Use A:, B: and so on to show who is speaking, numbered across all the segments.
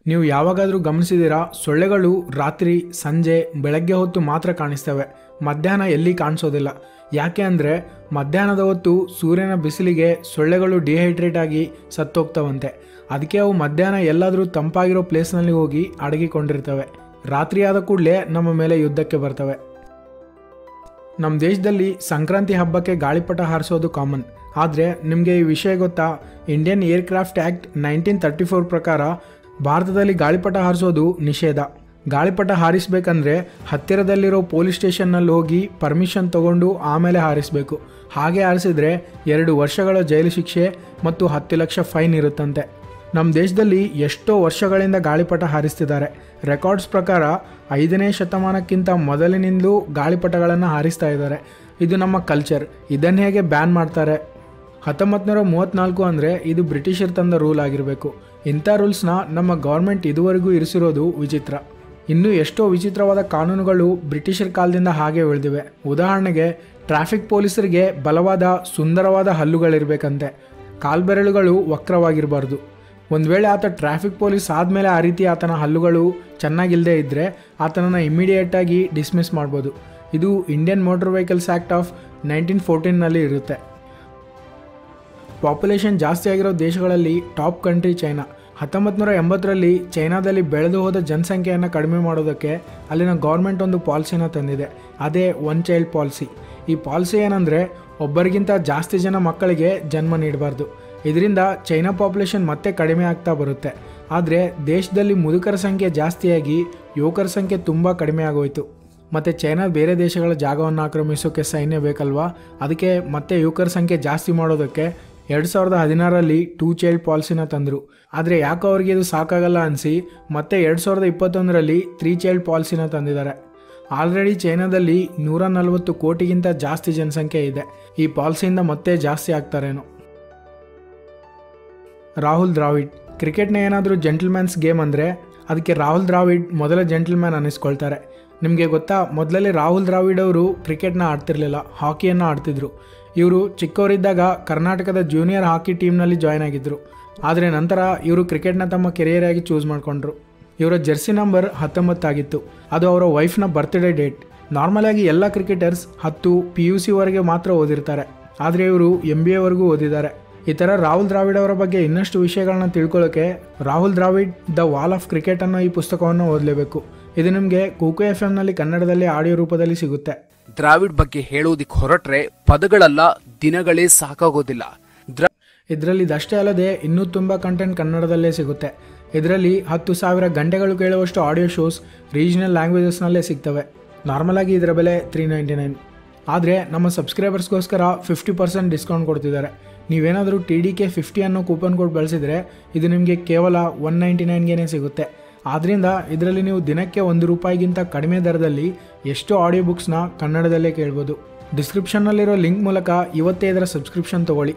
A: ನೀವು ಯಾವಾಗಾದರೂ ಗಮನಿಸಿದ್ದೀರಾ ಸೊಳ್ಳೆಗಳು ರಾತ್ರಿ ಸಂಜೆ ಬೆಳಗ್ಗೆ ಹೊತ್ತು ಮಾತ್ರ ಕಾಣಿಸ್ತವೆ ಮಧ್ಯಾಹ್ನ ಎಲ್ಲಿ ಕಾಣಿಸೋದಿಲ್ಲ ಯಾಕೆ ಅಂದರೆ ಮಧ್ಯಾಹ್ನದ ಹೊತ್ತು ಸೂರ್ಯನ ಬಿಸಿಲಿಗೆ ಸೊಳ್ಳೆಗಳು ಡಿಹೈಡ್ರೇಟ್ ಆಗಿ ಸತ್ತೋಗ್ತವಂತೆ ಅದಕ್ಕೆ ಅವು ಮಧ್ಯಾಹ್ನ ಎಲ್ಲಾದರೂ ತಂಪಾಗಿರೋ ಪ್ಲೇಸ್ನಲ್ಲಿ ಹೋಗಿ ಅಡಗಿಕೊಂಡಿರ್ತವೆ ರಾತ್ರಿ ಆದ ಕೂಡಲೇ ನಮ್ಮ ಮೇಲೆ ಯುದ್ಧಕ್ಕೆ ಬರ್ತವೆ ನಮ್ಮ ದೇಶದಲ್ಲಿ ಸಂಕ್ರಾಂತಿ ಹಬ್ಬಕ್ಕೆ ಗಾಳಿಪಟ ಹಾರಿಸೋದು ಕಾಮನ್ ಆದರೆ ನಿಮಗೆ ಈ ವಿಷಯ ಗೊತ್ತಾ Indian aircraft act nineteen thirty four ಪ್ರಕಾರ ಭಾರತದಲ್ಲಿ ಗಾಳಿಪಟ ಹಾರಿಸೋದು ನಿಷೇಧ ಗಾಳಿಪಟ ಹಾರಿಸ್ಬೇಕಂದ್ರೆ ಹತ್ತಿರದಲ್ಲಿರೋ ಪೊಲೀಸ್ ಸ್ಟೇಷನ್ನಲ್ಲಿ ಹೋಗಿ ಪರ್ಮಿಷನ್ ತಗೊಂಡು ಆಮೇಲೆ ಹಾರಿಸಬೇಕು ಹಾಗೆ ಹಾರಿಸಿದ್ರೆ ಎರಡು ವರ್ಷಗಳ ಜೈಲು ಶಿಕ್ಷೆ ಮತ್ತು ಹತ್ತು ಲಕ್ಷ ಫೈನ್ ಇರುತ್ತಂತೆ ನಮ್ಮ ದೇಶದಲ್ಲಿ ಎಷ್ಟೋ ವರ್ಷಗಳಿಂದ ಗಾಳಿಪಟ ಹಾರಿಸ್ತಿದ್ದಾರೆ ರೆಕಾರ್ಡ್ಸ್ ಪ್ರಕಾರ ಐದನೇ ಶತಮಾನಕ್ಕಿಂತ ಮೊದಲಿನಿಂದಲೂ ಗಾಳಿಪಟಗಳನ್ನು ಹಾರಿಸ್ತಾ ಇದ್ದಾರೆ ಇದು ನಮ್ಮ ಕಲ್ಚರ್ ಇದನ್ನು ಹೇಗೆ ಬ್ಯಾನ್ ಮಾಡ್ತಾರೆ ಹತ್ತೊಂಬತ್ತು ನೂರ ಮೂವತ್ತ್ನಾಲ್ಕು ಅಂದರೆ ಇದು ಬ್ರಿಟಿಷರ್ ತಂದ ರೂಲ್ ಆಗಿರಬೇಕು ಇಂಥ ರೂಲ್ಸ್ನ ನಮ್ಮ ಗೌರ್ಮೆಂಟ್ ಇದುವರೆಗೂ ಇರಿಸಿರೋದು ವಿಚಿತ್ರ ಇನ್ನೂ ಎಷ್ಟೋ ವಿಚಿತ್ರವಾದ ಕಾನೂನುಗಳು ಬ್ರಿಟಿಷರ್ ಕಾಲದಿಂದ ಹಾಗೆ ಉಳಿದಿವೆ ಉದಾಹರಣೆಗೆ ಟ್ರಾಫಿಕ್ ಪೊಲೀಸರಿಗೆ ಬಲವಾದ ಸುಂದರವಾದ ಹಲ್ಲುಗಳಿರಬೇಕಂತೆ ಕಾಲ್ಬೆರಳುಗಳು ವಕ್ರವಾಗಿರಬಾರ್ದು ಒಂದು ವೇಳೆ ಆತ ಟ್ರಾಫಿಕ್ ಪೊಲೀಸ್ ಆದಮೇಲೆ ಆ ರೀತಿ ಆತನ ಹಲ್ಲುಗಳು ಚೆನ್ನಾಗಿಲ್ಲದೆ ಇದ್ದರೆ ಆತನನ್ನು ಇಮಿಡಿಯೇಟಾಗಿ ಡಿಸ್ಮಿಸ್ ಮಾಡ್ಬೋದು ಇದು Indian motor vehicles act of nineteen ಫೋರ್ಟೀನ್ನಲ್ಲಿ ಇರುತ್ತೆ ಪಾಪ್ಯುಲೇಷನ್ ಜಾಸ್ತಿ ಆಗಿರೋ ದೇಶಗಳಲ್ಲಿ ಟಾಪ್ ಕಂಟ್ರಿ ಚೈನಾ ಹತ್ತೊಂಬತ್ತು ನೂರ ಎಂಬತ್ತರಲ್ಲಿ ಚೈನಾದಲ್ಲಿ ಬೆಳೆದು ಹೋದ ಜನಸಂಖ್ಯೆಯನ್ನು ಕಡಿಮೆ ಮಾಡೋದಕ್ಕೆ ಅಲ್ಲಿನ ಗೌರ್ಮೆಂಟ್ ಒಂದು ಪಾಲಿಸಿನ ತಂದಿದೆ ಅದೇ ಒನ್ ಚೈಲ್ಡ್ ಪಾಲಿಸಿ ಈ ಪಾಲಿಸಿ ಏನಂದರೆ ಒಬ್ಬರಿಗಿಂತ ಜಾಸ್ತಿ ಜನ ಮಕ್ಕಳಿಗೆ ಜನ್ಮ ನೀಡಬಾರ್ದು ಇದರಿಂದ ಚೈನಾ ಪಾಪ್ಯುಲೇಷನ್ ಮತ್ತೆ ಕಡಿಮೆ ಆಗ್ತಾ ಬರುತ್ತೆ ಆದರೆ ದೇಶದಲ್ಲಿ ಮುದುಕರ ಸಂಖ್ಯೆ ಜಾಸ್ತಿಯಾಗಿ ಯುವಕರ ಸಂಖ್ಯೆ ತುಂಬ ಕಡಿಮೆ ಆಗೋಯ್ತು ಮತ್ತು ಚೈನಾ ಬೇರೆ ದೇಶಗಳ ಜಾಗವನ್ನು ಆಕ್ರಮಿಸೋಕ್ಕೆ ಸೈನ್ಯ ಬೇಕಲ್ವಾ ಅದಕ್ಕೆ ಮತ್ತೆ ಯುವಕರ ಸಂಖ್ಯೆ ಜಾಸ್ತಿ ಮಾಡೋದಕ್ಕೆ ಎರಡು ಸಾವಿರದ ಹದಿನಾರರಲ್ಲಿ ಟೂ ಚೈಲ್ಡ್ ಪಾಲಿಸಿನ ತಂದರು ಆದರೆ ಯಾಕೋ ಅವ್ರಿಗೆ ಇದು ಸಾಕಾಗಲ್ಲ ಅನಿಸಿ ಮತ್ತೆ ಎರಡು ಸಾವಿರದ ಇಪ್ಪತ್ತೊಂದರಲ್ಲಿ ತ್ರೀ ಚೈಲ್ಡ್ ಪಾಲಿಸಿನ ತಂದಿದ್ದಾರೆ ಆಲ್ರೆಡಿ ಚೈನಾದಲ್ಲಿ ನೂರ ನಲವತ್ತು ಕೋಟಿಗಿಂತ ಜಾಸ್ತಿ ಜನಸಂಖ್ಯೆ ಇದೆ ಈ ಪಾಲಿಸಿಯಿಂದ ಮತ್ತೆ ಜಾಸ್ತಿ ಆಗ್ತಾರೇನೋ ರಾಹುಲ್ ದ್ರಾವಿಡ್ ಕ್ರಿಕೆಟ್ನ ಏನಾದರೂ ಜೆಂಟಲ್ಮ್ಯಾನ್ಸ್ ಗೇಮ್ ಅಂದರೆ ಅದಕ್ಕೆ ರಾಹುಲ್ ದ್ರಾವಿಡ್ ಮೊದಲ ಜೆಂಟಲ್ಮ್ಯಾನ್ ಅನ್ನಿಸ್ಕೊಳ್ತಾರೆ ನಿಮಗೆ ಗೊತ್ತಾ ಮೊದಲಲ್ಲಿ ರಾಹುಲ್ ದ್ರಾವಿಡ್ ಅವರು ಕ್ರಿಕೆಟ್ನ ಆಡ್ತಿರ್ಲಿಲ್ಲ ಹಾಕಿಯನ್ನು ಆಡ್ತಿದ್ರು ಇವರು ಚಿಕ್ಕವರಿದ್ದಾಗ ಕರ್ನಾಟಕದ ಜೂನಿಯರ್ ಹಾಕಿ ಟೀಮ್ನಲ್ಲಿ ಜಾಯ್ನ್ ಆಗಿದ್ದರು ಆದರೆ ನಂತರ ಇವರು ಕ್ರಿಕೆಟ್ನ ತಮ್ಮ ಕೆರಿಯರ್ ಆಗಿ ಚೂಸ್ ಮಾಡಿಕೊಂಡ್ರು ಇವರ ಜೆರ್ಸಿ ನಂಬರ್ ಹತ್ತೊಂಬತ್ತಾಗಿತ್ತು ಅದು ಅವರ ವೈಫ್ನ ಬರ್ತ್ಡೇ ಡೇಟ್ ನಾರ್ಮಲಾಗಿ ಎಲ್ಲ ಕ್ರಿಕೆಟರ್ಸ್ ಹತ್ತು ಪಿ ಯು ಸಿವರೆಗೆ ಮಾತ್ರ ಓದಿರ್ತಾರೆ ಆದರೆ ಇವರು ಎಮ್ ಬಿ ಎವರೆಗೂ ಓದಿದ್ದಾರೆ ಈ ಥರ ರಾಹುಲ್ ದ್ರಾವಿಡ್ ಅವರ ಬಗ್ಗೆ ಇನ್ನಷ್ಟು ವಿಷಯಗಳನ್ನ ತಿಳ್ಕೊಳ್ಳೋಕೆ Rahul Dravid the wall of cricket ಅನ್ನೋ ಈ ಪುಸ್ತಕವನ್ನು ಓದಲೇಬೇಕು ಇದು ನಿಮಗೆ ಕುಕು ಎಫ್ ಎಮ್ನಲ್ಲಿ ಕನ್ನಡದಲ್ಲಿ ಆಡಿಯೋ ರೂಪದಲ್ಲಿ ಸಿಗುತ್ತೆ
B: ದ್ರಾವಿಡ್ ಬಗ್ಗೆ ಹೇಳೋದಿಕ್ ಹೊರಟ್ರೆ ಪದಗಳಲ್ಲ ದಿನಗಳೇ ಸಾಕಾಗೋದಿಲ್ಲ ದ್ರಾ
A: ಇದರಲ್ಲಿ ಇದಷ್ಟೇ ಅಲ್ಲದೆ ಇನ್ನೂ ತುಂಬ ಕಂಟೆಂಟ್ ಕನ್ನಡದಲ್ಲೇ ಸಿಗುತ್ತೆ ಇದರಲ್ಲಿ ಹತ್ತು ಸಾವಿರ ಗಂಟೆಗಳು ಕೇಳುವಷ್ಟು ಆಡಿಯೋ ಶೋಸ್ ರೀಜನಲ್ ಲ್ಯಾಂಗ್ವೇಜಸ್ನಲ್ಲೇ ಸಿಗ್ತವೆ ನಾರ್ಮಲಾಗಿ ಇದರ ಬೆಲೆ ತ್ರೀ ನೈಂಟಿ ನೈನ್ ಆದರೆ ನಮ್ಮ ಸಬ್ಸ್ಕ್ರೈಬರ್ಸ್ಗೋಸ್ಕರ ಫಿಫ್ಟಿ ಪರ್ಸೆಂಟ್ ಡಿಸ್ಕೌಂಟ್ ಕೊಡ್ತಿದ್ದಾರೆ ನೀವೇನಾದರೂ ಟಿ ಡಿ ಕೆ ಫಿಫ್ಟಿ ಅನ್ನೋ ಕೂಪನ್ ಕೋಡ್ ಬಳಸಿದರೆ ಇದು ನಿಮಗೆ ಕೇವಲ ಒನ್ ನೈಂಟಿ ನೈನ್ಗೆ ಸಿಗುತ್ತೆ ಆದ್ದರಿಂದ ಇದರಲ್ಲಿ ನೀವು ದಿನಕ್ಕೆ ಒಂದು ರೂಪಾಯಿಗಿಂತ ಕಡಿಮೆ ದರದಲ್ಲಿ ಎಷ್ಟು ಆಡಿಯೋ ಬುಕ್ಸ್ನ ಕನ್ನಡದಲ್ಲೇ ಕೇಳ್ಬೋದು ಡಿಸ್ಕ್ರಿಪ್ಷನ್ನಲ್ಲಿರೋ ಲಿಂಕ್ ಮೂಲಕ ಇವತ್ತೇ ಇದರ ಸಬ್ಸ್ಕ್ರಿಪ್ಷನ್ ತಗೊಳ್ಳಿ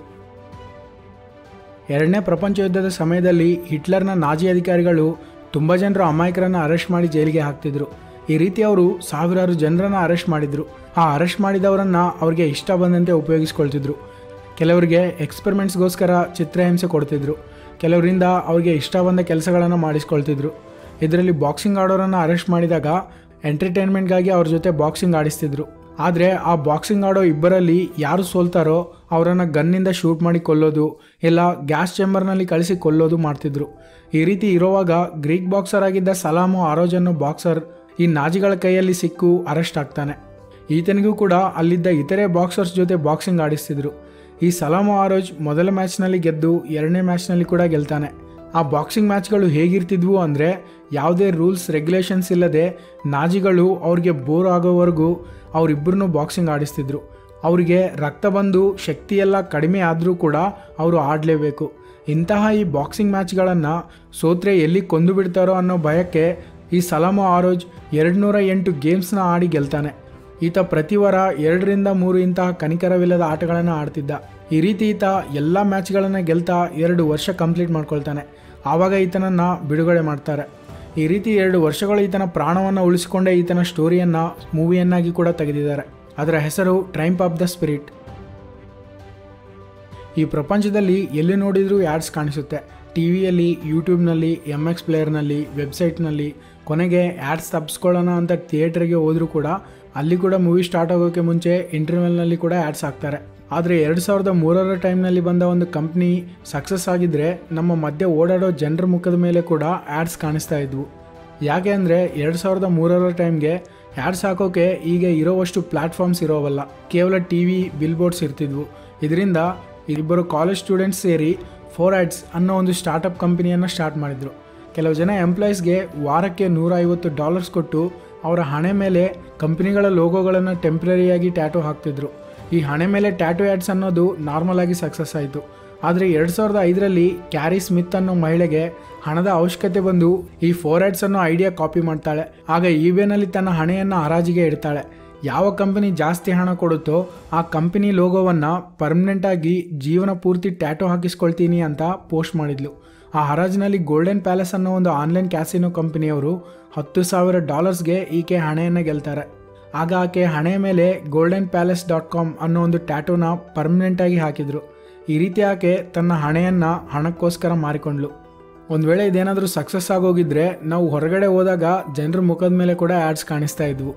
A: ಎರಡನೇ ಪ್ರಪಂಚ ಯುದ್ಧದ ಸಮಯದಲ್ಲಿ ಹಿಟ್ಲರ್ನ ನಾಜಿ ಅಧಿಕಾರಿಗಳು ತುಂಬ ಜನರು ಅಮಾಯಕರನ್ನು ಅರೆಸ್ಟ್ ಮಾಡಿ ಜೈಲಿಗೆ ಹಾಕ್ತಿದ್ರು ಈ ರೀತಿ ಅವರು ಸಾವಿರಾರು ಜನರನ್ನು ಅರೆಸ್ಟ್ ಮಾಡಿದ್ರು ಆ ಅರೆಸ್ಟ್ ಮಾಡಿದವರನ್ನು ಅವ್ರಿಗೆ ಇಷ್ಟ ಬಂದಂತೆ ಉಪಯೋಗಿಸ್ಕೊಳ್ತಿದ್ರು ಕೆಲವರಿಗೆ ಎಕ್ಸ್ಪೆರಿಮೆಂಟ್ಸ್ಗೋಸ್ಕರ ಚಿತ್ರಹಿಂಸೆ ಕೊಡ್ತಿದ್ರು ಕೆಲವರಿಂದ ಅವ್ರಿಗೆ ಇಷ್ಟ ಬಂದ ಕೆಲಸಗಳನ್ನು ಮಾಡಿಸ್ಕೊಳ್ತಿದ್ರು ಇದರಲ್ಲಿ ಬಾಕ್ಸಿಂಗ್ ಆಡೋರನ್ನು ಅರೆಸ್ಟ್ ಮಾಡಿದಾಗ ಎಂಟರ್ಟೈನ್ಮೆಂಟ್ಗಾಗಿ ಅವ್ರ ಜೊತೆ ಬಾಕ್ಸಿಂಗ್ ಆಡಿಸ್ತಿದ್ರು ಆದರೆ ಆ ಬಾಕ್ಸಿಂಗ್ ಆಡೋ ಇಬ್ಬರಲ್ಲಿ ಯಾರು ಸೋಲ್ತಾರೋ ಅವರನ್ನು ಗನ್ನಿಂದ ಶೂಟ್ ಮಾಡಿ ಕೊಲ್ಲೋದು ಇಲ್ಲ ಗ್ಯಾಸ್ ಚೇಂಬರ್ನಲ್ಲಿ ಕಳಿಸಿ ಕೊಲ್ಲೋದು ಮಾಡ್ತಿದ್ರು ಈ ರೀತಿ ಇರುವಾಗ ಗ್ರೀಕ್ ಬಾಕ್ಸರ್ ಆಗಿದ್ದ ಸಲಾಮು ಆರೋಜ್ ಅನ್ನೋ ಬಾಕ್ಸರ್ ಈ ನಾಜಿಗಳ ಕೈಯಲ್ಲಿ ಸಿಕ್ಕು ಅರೆಸ್ಟ್ ಆಗ್ತಾನೆ ಈತನಿಗೂ ಕೂಡ ಅಲ್ಲಿದ್ದ ಇತರೆ ಬಾಕ್ಸರ್ಸ್ ಜೊತೆ ಬಾಕ್ಸಿಂಗ್ ಆಡಿಸ್ತಿದ್ರು ಈ ಸಲಾಮು ಆರೋಜ್ ಮೊದಲ ಮ್ಯಾಚ್ನಲ್ಲಿ ಗೆದ್ದು ಎರಡನೇ ಮ್ಯಾಚ್ನಲ್ಲಿ ಕೂಡ ಗೆಲ್ತಾನೆ ಆ ಬಾಕ್ಸಿಂಗ್ ಮ್ಯಾಚ್ಗಳು ಹೇಗಿರ್ತಿದ್ವು ಅಂದರೆ ಯಾವುದೇ ರೂಲ್ಸ್ ರೆಗ್ಯುಲೇಷನ್ಸ್ ಇಲ್ಲದೆ ನಾಜಿಗಳು ಅವ್ರಿಗೆ ಬೋರ್ ಆಗೋವರೆಗೂ ಅವರಿಬ್ಬರನ್ನೂ ಬಾಕ್ಸಿಂಗ್ ಆಡಿಸ್ತಿದ್ರು ಅವರಿಗೆ ರಕ್ತ ಬಂದು ಶಕ್ತಿಯೆಲ್ಲ ಕಡಿಮೆ ಆದರೂ ಕೂಡ ಅವರು ಆಡಲೇಬೇಕು ಇಂತಹ ಈ ಬಾಕ್ಸಿಂಗ್ ಮ್ಯಾಚ್ಗಳನ್ನು ಸೋತ್ರೆ ಎಲ್ಲಿ ಕೊಂದು ಬಿಡ್ತಾರೋ ಅನ್ನೋ ಭಯಕ್ಕೆ ಈ ಸಲಾಮು ಆರೋಜ್ ಎರಡು ನೂರ ಎಂಟು ಗೇಮ್ಸ್ನ ಆಡಿ ಗೆಲ್ತಾನೆ ಈತ ಪ್ರತಿ ವಾರ ಎರಡರಿಂದ ಮೂರು ಇಂತಹ ಕನಿಕರವಿಲ್ಲದ ಆಟಗಳನ್ನು ಆಡ್ತಿದ್ದ ಈ ರೀತಿ ಈತ ಎಲ್ಲ ಮ್ಯಾಚ್ಗಳನ್ನು ಗೆಲ್ತಾ ಎರಡು ವರ್ಷ ಕಂಪ್ಲೀಟ್ ಮಾಡ್ಕೊಳ್ತಾನೆ ಆವಾಗ ಈತನನ್ನು ಬಿಡುಗಡೆ ಮಾಡ್ತಾರೆ ಈ ರೀತಿ ಎರಡು ವರ್ಷಗಳು ಈತನ ಪ್ರಾಣವನ್ನು ಉಳಿಸಿಕೊಂಡೇ ಈತನ ಸ್ಟೋರಿಯನ್ನು ಮೂವಿಯನ್ನಾಗಿ ಕೂಡ ತೆಗೆದಿದ್ದಾರೆ ಅದರ ಹೆಸರು ಟ್ರೈಂಪ್ ಆಫ್ ದ ಸ್ಪಿರಿಟ್ ಈ ಪ್ರಪಂಚದಲ್ಲಿ ಎಲ್ಲಿ ನೋಡಿದರೂ ಆ್ಯಡ್ಸ್ ಕಾಣಿಸುತ್ತೆ ಟಿ ವಿಯಲ್ಲಿ ಯೂಟ್ಯೂಬ್ನಲ್ಲಿ ಎಮ್ ಎಕ್ಸ್ ಪ್ಲೇಯರ್ನಲ್ಲಿ ವೆಬ್ಸೈಟ್ನಲ್ಲಿ ಕೊನೆಗೆ ಆ್ಯಡ್ಸ್ ತಪ್ಪಿಸ್ಕೊಳ್ಳೋಣ ಅಂತ ಥಿಯೇಟ್ರಿಗೆ ಹೋದರೂ ಕೂಡ ಅಲ್ಲಿ ಕೂಡ ಮೂವಿ ಸ್ಟಾರ್ಟ್ ಆಗೋಕ್ಕೆ ಮುಂಚೆ ಇಂಟರ್ವೆಲ್ನಲ್ಲಿ ಕೂಡ ಆ್ಯಡ್ಸ್ ಹಾಕ್ತಾರೆ ಆದರೆ ಎರಡು ಸಾವಿರದ ಮೂರರ ಟೈಮ್ನಲ್ಲಿ ಬಂದ ಒಂದು ಕಂಪ್ನಿ ಸಕ್ಸಸ್ ಆಗಿದ್ದರೆ ನಮ್ಮ ಮಧ್ಯೆ ಓಡಾಡೋ ಜನರ ಮುಖದ ಮೇಲೆ ಕೂಡ ಆ್ಯಡ್ಸ್ ಕಾಣಿಸ್ತಾ ಇದ್ವು ಯಾಕೆ ಅಂದರೆ ಎರಡು ಸಾವಿರದ ಮೂರರ ಟೈಮ್ಗೆ ಆ್ಯಡ್ಸ್ ಹಾಕೋಕೆ ಈಗ ಇರೋವಷ್ಟು ಪ್ಲ್ಯಾಟ್ಫಾರ್ಮ್ಸ್ ಇರೋವಲ್ಲ ಕೇವಲ ಟಿ ವಿ ಬಿಲ್ಬೋರ್ಡ್ಸ್ ಇರ್ತಿದ್ವು ಇದರಿಂದ ಇಬ್ಬರು ಕಾಲೇಜ್ ಸ್ಟೂಡೆಂಟ್ಸ್ ಸೇರಿ ಫೋರ್ ಆ್ಯಡ್ಸ್ ಅನ್ನೋ ಒಂದು ಸ್ಟಾರ್ಟಪ್ ಕಂಪನಿಯನ್ನು ಸ್ಟಾರ್ಟ್ ಮಾಡಿದರು ಕೆಲವು ಜನ ಎಂಪ್ಲಾಯೀಸ್ಗೆ ವಾರಕ್ಕೆ ನೂರ ಐವತ್ತು ಡಾಲರ್ಸ್ ಕೊಟ್ಟು ಅವರ ಹಣೆ ಮೇಲೆ ಕಂಪನಿಗಳ ಲೋಗೋಗಳನ್ನು ಟೆಂಪ್ರರಿಯಾಗಿ ಟ್ಯಾಟೋ ಹಾಕ್ತಿದ್ರು ಈ ಹಣೆ ಮೇಲೆ ಟ್ಯಾಟೋ ಆ್ಯಡ್ಸ್ ಅನ್ನೋದು ನಾರ್ಮಲ್ ಆಗಿ ಸಕ್ಸಸ್ ಆಯಿತು ಆದರೆ ಎರಡು ಸಾವಿರದ ಐದರಲ್ಲಿ ಕ್ಯಾರಿ ಸ್ಮಿತ್ ಅನ್ನೋ ಮಹಿಳೆಗೆ ಹಣದ ಅವಶ್ಯಕತೆ ಬಂದು ಈ ಫೋರ್ ಆ್ಯಡ್ಸ್ ಅನ್ನೋ ಐಡಿಯಾ ಕಾಪಿ ಮಾಡ್ತಾಳೆ ಆಗ ಇಬೇನಲ್ಲಿ ತನ್ನ ಹಣೆಯನ್ನು ಹರಾಜಿಗೆ ಇಡ್ತಾಳೆ ಯಾವ ಕಂಪನಿ ಜಾಸ್ತಿ ಹಣ ಕೊಡುತ್ತೋ ಆ ಕಂಪನಿ ಲೋಗೋವನ್ನು ಪರ್ಮನೆಂಟಾಗಿ ಜೀವನ ಪೂರ್ತಿ ಟ್ಯಾಟೋ ಹಾಕಿಸ್ಕೊಳ್ತೀನಿ ಅಂತ ಪೋಸ್ಟ್ ಮಾಡಿದ್ಲು ಆ ಹರಾಜಿನಲ್ಲಿ ಗೋಲ್ಡನ್ ಪ್ಯಾಲೇಸ್ ಅನ್ನೋ ಒಂದು ಆನ್ಲೈನ್ ಕ್ಯಾಸಿನೋ ಕಂಪನಿಯವರು ಹತ್ತು ಸಾವಿರ ಡಾಲರ್ಸ್ಗೆ ಈಕೆ ಹಣೆಯನ್ನು ಗೆಲ್ತಾರೆ ಆಗ ಆಕೆ ಹಣೆ ಮೇಲೆ ಗೋಲ್ಡನ್ ಪ್ಯಾಲೇಸ್ ಡಾಟ್ ಕಾಮ್ ಅನ್ನೋ ಒಂದು ಟ್ಯಾಟೋನ ಪರ್ಮನೆಂಟಾಗಿ ಹಾಕಿದ್ರು ಈ ರೀತಿ ಆಕೆ ತನ್ನ ಹಣೆಯನ್ನು ಹಣಕ್ಕೋಸ್ಕರ ಮಾರಿಕೊಂಡ್ಲು ಒಂದು ವೇಳೆ ಇದೇನಾದರೂ ಸಕ್ಸಸ್ ಆಗೋಗಿದ್ರೆ ನಾವು ಹೊರಗಡೆ ಹೋದಾಗ ಜನರ ಮುಖದ ಮೇಲೆ ಕೂಡ ಆ್ಯಡ್ಸ್ ಕಾಣಿಸ್ತಾ ಇದ್ವು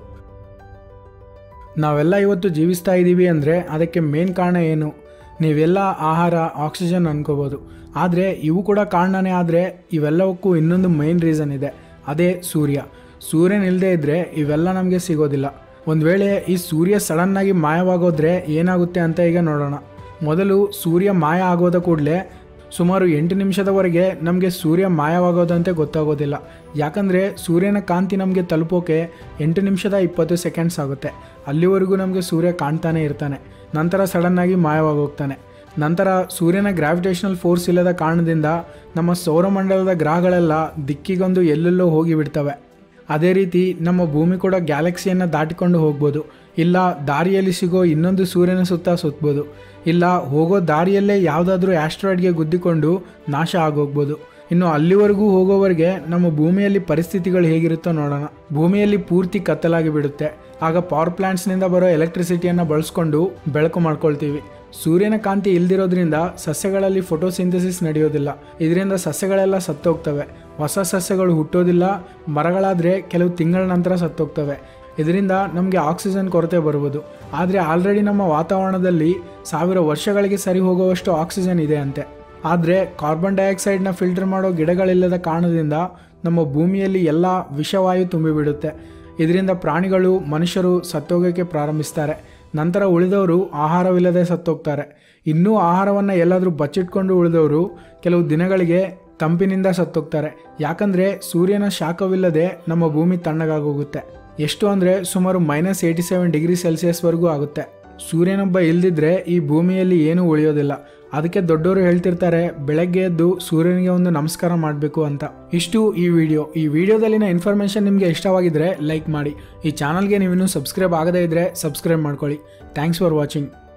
A: ನಾವೆಲ್ಲ ಇವತ್ತು ಜೀವಿಸ್ತಾ ಇದ್ದೀವಿ ಅಂದರೆ ಅದಕ್ಕೆ ಮೇನ್ ಕಾರಣ ಏನು ನೀವೆಲ್ಲ ಆಹಾರ ಆಕ್ಸಿಜನ್ ಅನ್ಕೋಬೋದು ಆದರೆ ಇವು ಕೂಡ ಕಾರಣನೇ ಆದರೆ ಇವೆಲ್ಲವಕ್ಕೂ ಇನ್ನೊಂದು ಮೇನ್ ರೀಸನ್ ಇದೆ ಅದೇ ಸೂರ್ಯ ಸೂರ್ಯನ ಇಲ್ಲದೆ ಇದ್ದರೆ ಇವೆಲ್ಲ ನಮಗೆ ಸಿಗೋದಿಲ್ಲ ಒಂದು ವೇಳೆ ಈ ಸೂರ್ಯ ಸಡನ್ನಾಗಿ ಮಾಯವಾಗೋದ್ರೆ ಏನಾಗುತ್ತೆ ಅಂತ ಈಗ ನೋಡೋಣ ಮೊದಲು ಸೂರ್ಯ ಮಾಯ ಆಗೋದ ಕೂಡಲೇ ಸುಮಾರು ಎಂಟು ನಿಮಿಷದವರೆಗೆ ನಮಗೆ ಸೂರ್ಯ ಮಾಯವಾಗೋದಂತೆ ಗೊತ್ತಾಗೋದಿಲ್ಲ ಯಾಕಂದರೆ ಸೂರ್ಯನ ಕಾಂತಿ ನಮಗೆ ತಲುಪೋಕೆ ಎಂಟು ನಿಮಿಷದ ಇಪ್ಪತ್ತು ಸೆಕೆಂಡ್ಸ್ ಆಗುತ್ತೆ ಅಲ್ಲಿವರೆಗೂ ನಮಗೆ ಸೂರ್ಯ ಕಾಣ್ತಾನೆ ಇರ್ತಾನೆ ನಂತರ ಸಡನ್ನಾಗಿ ಮಾಯವಾಗೋಗ್ತಾನೆ ನಂತರ ಸೂರ್ಯನ ಗ್ರಾವಿಟೇಷನಲ್ ಫೋರ್ಸ್ ಇಲ್ಲದ ಕಾರಣದಿಂದ ನಮ್ಮ ಸೌರಮಂಡಲದ ಗ್ರಹಗಳೆಲ್ಲ ದಿಕ್ಕಿಗೊಂದು ಎಲ್ಲೆಲ್ಲೋ ಹೋಗಿ ಬಿಡ್ತವೆ ಅದೇ ರೀತಿ ನಮ್ಮ ಭೂಮಿ ಕೂಡ ಗ್ಯಾಲಕ್ಸಿಯನ್ನು ದಾಟಿಕೊಂಡು ಹೋಗ್ಬೋದು ಇಲ್ಲ ದಾರಿಯಲ್ಲಿ ಸಿಗೋ ಇನ್ನೊಂದು ಸೂರ್ಯನ ಸುತ್ತ ಸುತ್ತಬೋದು ಇಲ್ಲ ಹೋಗೋ ದಾರಿಯಲ್ಲೇ ಯಾವುದಾದ್ರೂ ಆಸ್ಟ್ರಾಯ್ಡ್ಗೆ ಗುದ್ದಿಕೊಂಡು ನಾಶ ಆಗೋಗ್ಬೋದು ಇನ್ನು ಅಲ್ಲಿವರೆಗೂ ಹೋಗೋವರೆಗೆ ನಮ್ಮ ಭೂಮಿಯಲ್ಲಿ ಪರಿಸ್ಥಿತಿಗಳು ಹೇಗಿರುತ್ತೋ ನೋಡೋಣ ಭೂಮಿಯಲ್ಲಿ ಪೂರ್ತಿ ಕತ್ತಲಾಗಿ ಬಿಡುತ್ತೆ ಆಗ ಪವರ್ ಪ್ಲಾಂಟ್ಸ್ನಿಂದ ಬರೋ ಎಲೆಕ್ಟ್ರಿಸಿಟಿಯನ್ನು ಬಳಸ್ಕೊಂಡು ಬೆಳಕು ಮಾಡ್ಕೊಳ್ತೀವಿ ಸೂರ್ಯನ ಕಾಂತಿ ಇಲ್ದಿರೋದ್ರಿಂದ ಸಸ್ಯಗಳಲ್ಲಿ ಫೋಟೋಸಿಂಥಸಿಸ್ ನಡೆಯೋದಿಲ್ಲ ಇದರಿಂದ ಸಸ್ಯಗಳೆಲ್ಲ ಸತ್ತೋಗ್ತವೆ ಹೊಸ ಸಸ್ಯಗಳು ಹುಟ್ಟೋದಿಲ್ಲ ಮರಗಳಾದರೆ ಕೆಲವು ತಿಂಗಳ ನಂತರ ಸತ್ತೋಗ್ತವೆ ಇದರಿಂದ ನಮಗೆ ಆಕ್ಸಿಜನ್ ಕೊರತೆ ಬರುವುದು ಆದರೆ ಆಲ್ರೆಡಿ ನಮ್ಮ ವಾತಾವರಣದಲ್ಲಿ ಸಾವಿರ ವರ್ಷಗಳಿಗೆ ಸರಿ ಹೋಗುವಷ್ಟು ಆಕ್ಸಿಜನ್ ಇದೆ ಅಂತೆ ಆದರೆ ಕಾರ್ಬನ್ ಡೈಆಕ್ಸೈಡ್ನ ಫಿಲ್ಟರ್ ಮಾಡೋ ಗಿಡಗಳಿಲ್ಲದ ಕಾರಣದಿಂದ ನಮ್ಮ ಭೂಮಿಯಲ್ಲಿ ಎಲ್ಲ ವಿಷವಾಯು ತುಂಬಿಬಿಡುತ್ತೆ ಇದರಿಂದ ಪ್ರಾಣಿಗಳು ಮನುಷ್ಯರು ಸತ್ತೋಗೋಕ್ಕೆ ಪ್ರಾರಂಭಿಸ್ತಾರೆ ನಂತರ ಉಳಿದವರು ಆಹಾರವಿಲ್ಲದೆ ಸತ್ತೋಗ್ತಾರೆ ಇನ್ನೂ ಆಹಾರವನ್ನು ಎಲ್ಲಾದರೂ ಬಚ್ಚಿಟ್ಕೊಂಡು ಉಳಿದವರು ಕೆಲವು ದಿನಗಳಿಗೆ ತಂಪಿನಿಂದ ಸತ್ತೋಗ್ತಾರೆ ಯಾಕಂದರೆ ಸೂರ್ಯನ ಶಾಖವಿಲ್ಲದೆ ನಮ್ಮ ಭೂಮಿ ತಣ್ಣಗಾಗೋಗುತ್ತೆ ಎಷ್ಟು ಅಂದರೆ ಸುಮಾರು ಮೈನಸ್ ಏಯ್ಟಿ ಸೆವೆನ್ ಡಿಗ್ರಿ ಸೆಲ್ಸಿಯಸ್ವರೆಗೂ ಆಗುತ್ತೆ ಸೂರ್ಯನೊಬ್ಬ ಇಲ್ದಿದ್ರೆ ಈ ಭೂಮಿಯಲ್ಲಿ ಏನೂ ಉಳಿಯೋದಿಲ್ಲ ಅದಕ್ಕೆ ದೊಡ್ಡವರು ಹೇಳ್ತಿರ್ತಾರೆ ಬೆಳಗ್ಗೆ ಎದ್ದು ಸೂರ್ಯನಿಗೆ ಒಂದು ನಮಸ್ಕಾರ ಮಾಡಬೇಕು ಅಂತ ಇಷ್ಟು ಈ ವಿಡಿಯೋ ಈ ವಿಡಿಯೋದಲ್ಲಿನ ಇನ್ಫಾರ್ಮೇಷನ್ ನಿಮಗೆ ಇಷ್ಟವಾಗಿದ್ರೆ ಲೈಕ್ ಮಾಡಿ ಈ ಚಾನಲ್ಗೆ ನೀವಿನ್ನೂ ಸಬ್ಸ್ಕ್ರೈಬ್ ಆಗದೇ ಇದ್ದರೆ ಸಬ್ಸ್ಕ್ರೈಬ್ ಮಾಡ್ಕೊಳ್ಳಿ ಥ್ಯಾಂಕ್ಸ್ ಫಾರ್ ವಾಚಿಂಗ್